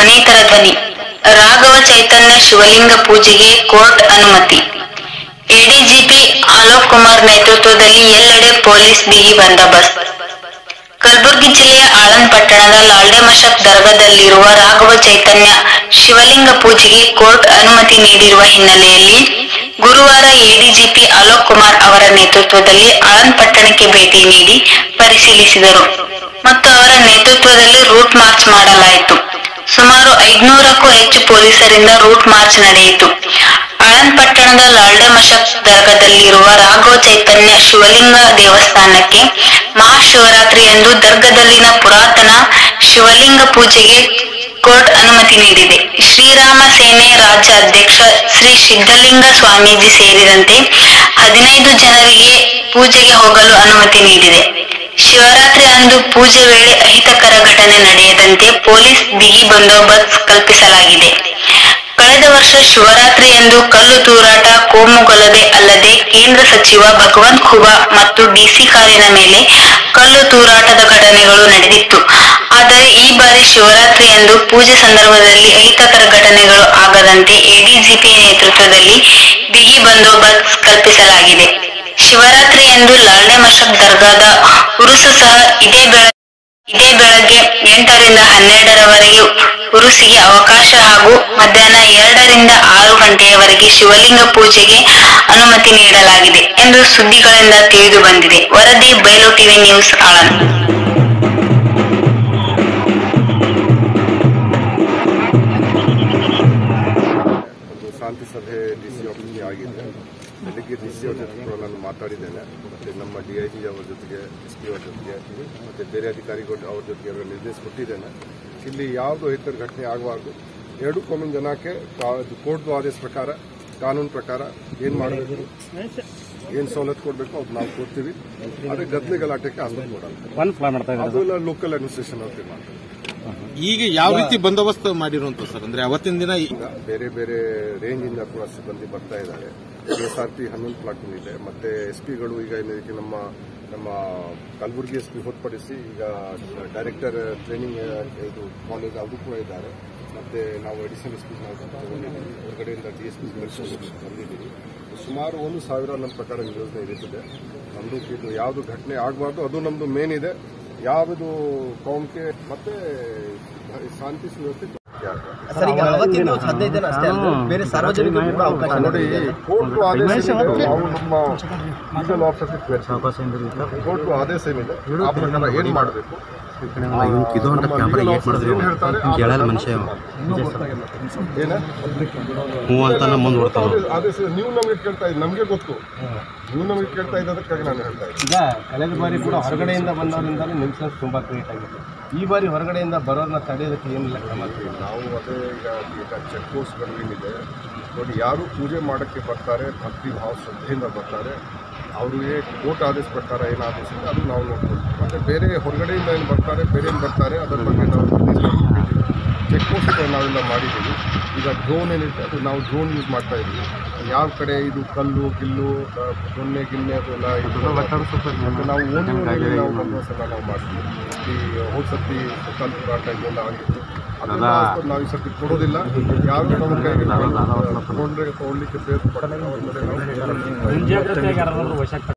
ಪುನೀತರ ಧ್ವನಿ ರಾಘವ ಚೈತನ್ಯ ಶಿವಲಿಂಗ ಪೂಜೆಗೆ ಕೋರ್ಟ್ ಅನುಮತಿ ಎಡಿಜಿಪಿ ಅಲೋಕ್ ಕುಮಾರ್ ನೇತೃತ್ವದಲ್ಲಿ ಎಲ್ಲೆಡೆ ಪೊಲೀಸ್ ಬಿಗಿ ಬಂದೋಬಸ್ತ್ ಕಲಬುರಗಿ ಜಿಲ್ಲೆಯ ಆಳಂದ್ ಪಟ್ಟಣದ ಲಾಲ್ಡೆ ಮಶಕ್ ದರ್ಗಾದಲ್ಲಿರುವ ರಾಘವ ಚೈತನ್ಯ ಶಿವಲಿಂಗ ಪೂಜೆಗೆ ಕೋರ್ಟ್ ಅನುಮತಿ ನೀಡಿರುವ ಹಿನ್ನೆಲೆಯಲ್ಲಿ ಗುರುವಾರ ಎಡಿಜಿಪಿ ಅಲೋಕ್ ಕುಮಾರ್ ಅವರ ನೇತೃತ್ವದಲ್ಲಿ ಆಳಂದ್ ಪಟ್ಟಣಕ್ಕೆ ಭೇಟಿ ನೀಡಿ ಪರಿಶೀಲಿಸಿದರು ಮತ್ತು ಅವರ ನೇತೃತ್ವದಲ್ಲಿ ರೂಟ್ ಮಾರ್ಚ್ ಮಾಡಲಾಯಿತು ಸುಮಾರು ಐದ್ನೂರಕ್ಕೂ ಹೆಚ್ಚು ಪೊಲೀಸರಿಂದ ರೂಟ್ ಮಾರ್ಚ್ ನಡೆಯಿತು ಆಳಂದ್ ಪಟ್ಟಣದ ಲಾಲ್ಡೆ ಮಶಕ್ ದರ್ಗಾದಲ್ಲಿರುವ ರಾಘವ ಚೈತನ್ಯ ಶಿವಲಿಂಗ ದೇವಸ್ಥಾನಕ್ಕೆ ಮಹಾಶಿವರಾತ್ರಿಯಂದು ದರ್ಗದಲ್ಲಿನ ಪುರಾತನ ಶಿವಲಿಂಗ ಪೂಜೆಗೆ ಕೋರ್ಟ್ ಅನುಮತಿ ನೀಡಿದೆ ಶ್ರೀರಾಮ ಸೇನೆ ರಾಜ್ಯ ಅಧ್ಯಕ್ಷ ಶ್ರೀ ಸಿದ್ಧಲಿಂಗ ಸ್ವಾಮೀಜಿ ಸೇರಿದಂತೆ ಹದಿನೈದು ಜನರಿಗೆ ಪೂಜೆಗೆ ಹೋಗಲು ಅನುಮತಿ ನೀಡಿದೆ ಶಿವರಾತ್ರಿ ಅಂದು ಪೂಜೆ ವೇಳೆ ಅಹಿತಕರ ಘಟನೆ ನಡೆಯದಂತೆ ಪೊಲೀಸ್ ಬಿಗಿ ಬಂದೋಬಸ್ತ್ ಕಲ್ಪಿಸಲಾಗಿದೆ ಕಳೆದ ವರ್ಷ ಶಿವರಾತ್ರಿಯಂದು ಕಲ್ಲು ತೂರಾಟ ಕೋಮುಗಲಭೆ ಅಲ್ಲದೆ ಕೇಂದ್ರ ಸಚಿವ ಭಗವಂತ್ ಖುಬಾ ಮತ್ತು ಡಿಸಿ ಕಾರಿನ ಮೇಲೆ ಕಲ್ಲು ತೂರಾಟದ ಘಟನೆಗಳು ನಡೆದಿತ್ತು ಆದರೆ ಈ ಬಾರಿ ಶಿವರಾತ್ರಿಯಂದು ಪೂಜೆ ಸಂದರ್ಭದಲ್ಲಿ ಅಹಿತಕರ ಘಟನೆಗಳು ಆಗದಂತೆ ಎಡಿಜಿಪಿ ನೇತೃತ್ವದಲ್ಲಿ ಬಿಗಿ ಬಂದೋಬಸ್ತ್ ಕಲ್ಪಿಸಲಾಗಿದೆ ಶಿವರಾತ್ರಿಯಂದು ಲಾಲ್ಡೆ ಮಶಕ್ ದರ್ಗಾದ ಉರುಸು ಸಹ ಇದೇ ಬೆಳ ಇದೇ ಬೆಳಗ್ಗೆ ಎಂಟರಿಂದ ಹನ್ನೆರಡರವರೆಗೆ ಉರುಸಿಗೆ ಅವಕಾಶ ಹಾಗೂ ಮಧ್ಯಾಹ್ನ ಎರಡರಿಂದ ಆರು ಗಂಟೆಯವರೆಗೆ ಶಿವಲಿಂಗ ಪೂಜೆಗೆ ಅನುಮತಿ ನೀಡಲಾಗಿದೆ ಎಂದು ಸುದ್ದಿಗಳಿಂದ ತಿಳಿದು ಬಂದಿದೆ ವರದಿ ಬಯಲು ಟಿವಿ ನ್ಯೂಸ್ ಆಳಂದ್ ಒಂದು ಶಾಂತಿ ಸಭೆ ಡಿ ಸಿ ಆಫೀಸ್ಗೆ ಆಗಿದೆ ಬೆಳಿಗ್ಗೆ ಡಿ ಸಿ ಅವ್ರ ಜೊತೆ ಕೂಡ ನಾನು ಮಾತಾಡಿದ್ದೇನೆ ಮತ್ತು ನಮ್ಮ ಡಿ ಐ ಜಿ ಅವರ ಜೊತೆಗೆ ಎಸ್ ಪಿ ಅವ್ರ ಜೊತೆಗೆ ಮತ್ತು ಬೇರೆ ಅಧಿಕಾರಿಗಳು ಅವ್ರ ಜೊತೆಗೆ ಅವರ ನಿರ್ದೇಶ ಕೊಟ್ಟಿದ್ದೇನೆ ಇಲ್ಲಿ ಯಾವುದು ರೈತರ ಘಟನೆ ಆಗಬಾರ್ದು ಎರಡು ಕಾಮನ್ ಜನಕ್ಕೆ ಕೋರ್ಟ್ ಆದೇಶ ಪ್ರಕಾರ ಕಾನೂನು ಪ್ರಕಾರ ಏನು ಮಾಡಬೇಕು ಏನು ಸವಲತ್ತು ಕೊಡಬೇಕು ಅದು ನಾವು ಕೊಡ್ತೀವಿ ಆದರೆ ಗದ್ದಲೆ ಗಲಾಟೆಗೆ ಅನುಮತಿ ಕೊಡಲ್ಲ ಒನ್ ಪ್ಲಾನ್ ಮಾಡ್ತಾ ಇದ್ದಾರೆ ಅದು ಲೋಕಲ್ ಅಡ್ಮಿನಿಸ್ಟ್ರೇಷನ್ ಅವ್ರಿಗೆ ಮಾಡ್ತಾರೆ ಈಗ ಯಾವ ರೀತಿ ಬಂದೋಬಸ್ತ್ ಮಾಡಿರುವಂತ ಸರ್ ಅಂದ್ರೆ ಅವತ್ತಿನ ದಿನ ಈ- ಈಗ ಬೇರೆ ಬೇರೆ ರೇಂಜ್ ಇಂದ ಕೂಡ ಸಿಬ್ಬಂದಿ ಬರ್ತಾ ಇದ್ದಾರೆ ಎಸ್ ಆರ್ ಪಿ ಹನ್ನೊಂದು ಪ್ಲಾಟೂನ್ ಇದೆ ಮತ್ತೆ ಎಸ್ ಪಿಗಳು ಈಗ ಏನಕ್ಕೆ ನಮ್ಮ ನಮ್ಮ ಕಲಬುರಗಿ ಎಸ್ ಪಿ ಹೊರತುಪಡಿಸಿ ಈಗ ಡೈರೆಕ್ಟರ್ ಟ್ರೈನಿಂಗ್ ಇದು ಕಾಲೇಜ್ ಅದು ಕೂಡ ಇದ್ದಾರೆ ಮತ್ತೆ ನಾವು ಅಡಿಷನಲ್ ಎಸ್ ಪಿ ನಾವು ತಗೊಂಡಿದ್ದೀವಿ ಹೊರಗಡೆಯಿಂದ ಡಿ ಎಸ್ ಪಿ ಬಂದಿದ್ದೀವಿ ಸುಮಾರು ಒಂದು ಸಾವಿರ ನಮ್ಮ ಪ್ರಕಾರ ಯೋಜನೆ ಇರುತ್ತದೆ ನಮ್ದು ಇದು ಯಾವುದು ಘಟನೆ ಆಗಬಾರ್ದು ಅದು ನಮ್ದು ಮೇನ್ ಇದೆ ಯಾವುದು ಕೌಂಟ್ಗೆ ಮತ್ತೆ ಶಾಂತಿ ಸುವ್ಯವಸ್ಥೆ ಸರ್ ಈಗ ಅವತ್ತಿಂದು ಹದಿನೈದು ದಿನ ಅಷ್ಟೇ ಅಲ್ಲ ಬೇರೆ ಸಾರ್ವಜನಿಕರು ಕೂಡ ಅವಕಾಶ ನೋಡಿ ಕೋರ್ಟ್ ಆದೇಶ ಏನಿದೆ, ನಾವು ನಮ್ಮ ಲೀಗಲ್ ಆಫೀಸರ್ ಕೋರ್ಟ್ ಆದೇಶ ಏನಿದೆ ಆ ಪ್ರಕಾರ ಏನ್ ಮಾಡಬೇಕು ಇದು ಅಂತ ಕ್ಯಾಮ್ರಾ ಏಟ್ ಮಾಡಿದ್ರೆ ಕೇಳಲ್ಲ ಮನುಷ್ಯ ಏನ ಹ್ಞೂ ಅಂತ ನಮ್ಮ ಮುಂದೆ ನೋಡ್ತಾವ ಆದೇಶ ನೀವು ನಮಗೆ ಕೇಳ್ತಾ ಇದ್ದೀವಿ ನಮಗೆ ಗೊತ್ತು ನೀವು ನಮಗೆ ಕೇಳ್ತಾ ಇದ್ದದಕ್ಕಾಗಿ ನಾನು ಹೇಳ್ತಾ ಇದ್ದೀನಿ ಈಗ ಕಳೆದ ಬಾರಿ ಕೂಡ ಹೊರಗಡೆಯಿಂದ ಬಂದವರಿಂದಲೇ ನಿಲ್ಸನ್ಸ್ ತುಂಬಾ ಕ್ರಿಯೇಟ್ ಆಗಿದೆ ಈ ಬಾರಿ ಹೊರಗಡೆಯಿಂದ ಬರೋರ್ನ ತಡೆಯೋದಕ್ಕೆ ಏನಿಲ್ಲ ಕ್ರಮ ನಾವು ಅದೇ ಈಗ ಈಗ ಚೆಕ್ ಪೋಸ್ಟ್ಗಳು ಏನಿದೆ ನೋಡಿ ಯಾರು ಪೂಜೆ ಮಾಡೋಕ್ಕೆ ಬರ್ತಾರೆ ಭಕ್ತಿ ಭಾವ ಶ್ರದ್ಧೆಯಿಂದ ಬರ್ತಾರೆ ಅವರಿಗೆ ಕೋರ್ಟ್ ಆದೇಶ ಪ್ರಕಾರ ಏನು ಆದೇಶ ಇದೆ ಅದು ನಾವು ನೋಡ್ತೀವಿ ಮತ್ತು ಬೇರೆ ಹೊರಗಡೆಯಿಂದ ಏನು ಬರ್ತಾರೆ ಬೇರೆ ಏನು ಬರ್ತಾರೆ ಅದರ ಬಗ್ಗೆ ನಾವು ಚೆಕ್ ಪೋಸ್ಟ್ ನಾವೆಲ್ಲ ಮಾಡಿದ್ದೀವಿ ಈಗ ಡ್ರೋನ್ ಏನಿದೆ ಅದು ನಾವು ಡ್ರೋನ್ ಯೂಸ್ ಮಾಡ್ತಾ ಇದ್ದೀವಿ ಯಾವ ಕಡೆ ಇದು ಕಲ್ಲು ಗಿಲ್ಲು ಆ, ದೊಣ್ಣೆ ಗಿಣ್ಣೆ ಅದೆಲ್ಲ ಇದು ಮತ್ತೆ ನಾವು ಓಣಿ ಓಣಿಯಲ್ಲಿ ನಾವು ಬಂದೋಬಸ್ತ್ ಎಲ್ಲ ನಾವು ಮಾಡ್ತೀವಿ ಈ ಹೋದ ಸರ್ತಿ ಕಲ್ಲು ಹೋರಾಟ ಇದೆಲ್ಲ ಆಗಿತ್ತು ಅದೆಲ್ಲ ನಾವು ಈ ಸರ್ತಿ ಕೊಡೋದಿಲ್ಲ ಯಾರು ನಮ್ಮ ಕೈಗೆ ತಗೊಂಡ್ರೆ ತಗೊಳ್ಳಿಕ್ಕೆ ಪ್ರಯತ್ನ ಪಡ್ತಾರೆ ಅವ್ರ ಮೇಲೆ ನಾವು